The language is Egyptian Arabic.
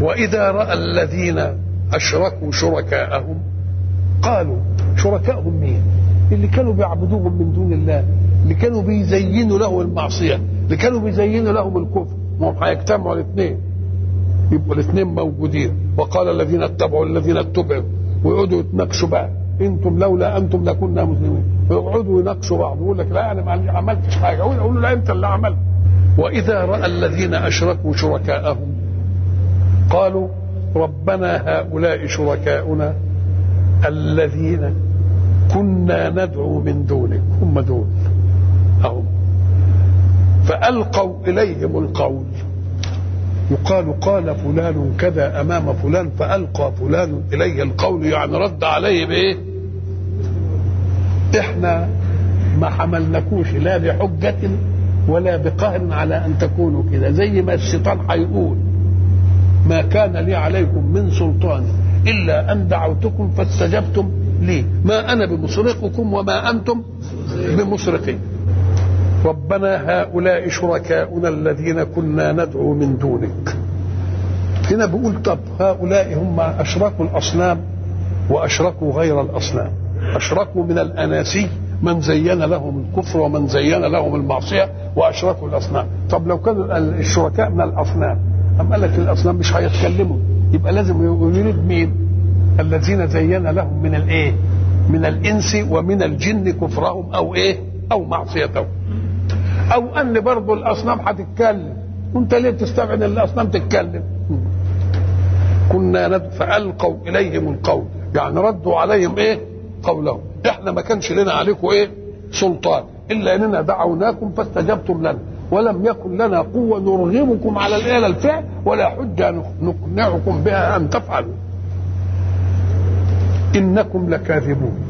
وإذا رأى الذين أشركوا شركاءهم قالوا شركاءهم مين اللي كانوا بيعبدوهم من دون الله اللي كانوا بيزينوا لهم المعصية اللي كانوا بيزينوا لهم الكفر ما هم هيجتمعوا الاثنين يبقوا الاثنين موجودين وقال الذين اتبعوا الذين اتبعوا ويقعدوا يتناقشوا بقى انتم لولا انتم لكنا مسلمين ويقعدوا يناقشوا بعض يقول لك لا انا ما عملتش حاجه يقول له لا انت اللي عملت واذا راى الذين اشركوا شركاءهم قالوا ربنا هؤلاء شركاؤنا الذين كنا ندعو من دونك هم دول هم فألقوا إليهم القول يقال قال فلان كذا أمام فلان فألقى فلان إليه القول يعني رد عليه بإيه إحنا ما حملناكوش لا بحجة ولا بقهر على أن تكونوا كده زي ما الشيطان هيقول ما كان لي عليكم من سلطان إلا أن دعوتكم فاستجبتم لي ما أنا بمصرخكم وما أنتم بمصرخي ربنا هؤلاء شركاؤنا الذين كنا ندعو من دونك هنا بيقول طب هؤلاء هم أشركوا الأصنام وأشركوا غير الأصنام أشركوا من الأناسي من زين لهم الكفر ومن زين لهم المعصية وأشركوا الأصنام طب لو كانوا الشركاء من الأصنام أم قال لك الأصنام مش هيتكلموا يبقى لازم يريد مين الذين زين لهم من الايه من الانس ومن الجن كفرهم او ايه او معصيتهم او ان برضه الاصنام هتتكلم وانت ليه تستبعد ان الاصنام تتكلم كنا ند فالقوا اليهم القول يعني ردوا عليهم ايه قولهم احنا ما كانش لنا عليكم ايه سلطان الا اننا دعوناكم فاستجبتم لنا ولم يكن لنا قوة نرغمكم على الآلة الفعل ولا حجة نقنعكم بها أن تفعلوا إنكم لكاذبون